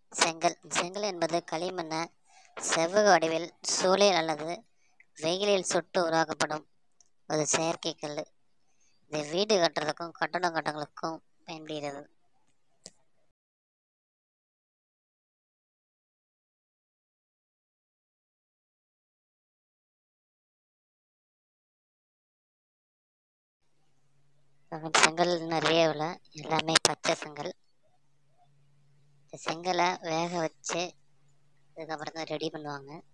செங்கல் செங்கல் என்பது களிமண்ணை செவ்வக வடிவில் சூளையில் அல்லது வெயிலில் சுட்டு உருவாக்கப்படும் ஒரு செயற்கை கல் இது வீடு கட்டுறதுக்கும் கட்டடம் கட்டுறதுக்கும் பயன்படுகிறது அப்புறம் செங்கல் நிறைய விலை எல்லாமே பச்சை செங்கல் இந்த செங்கலை வேக வச்சு அதுக்கப்புறம் தான் ரெடி பண்ணுவாங்க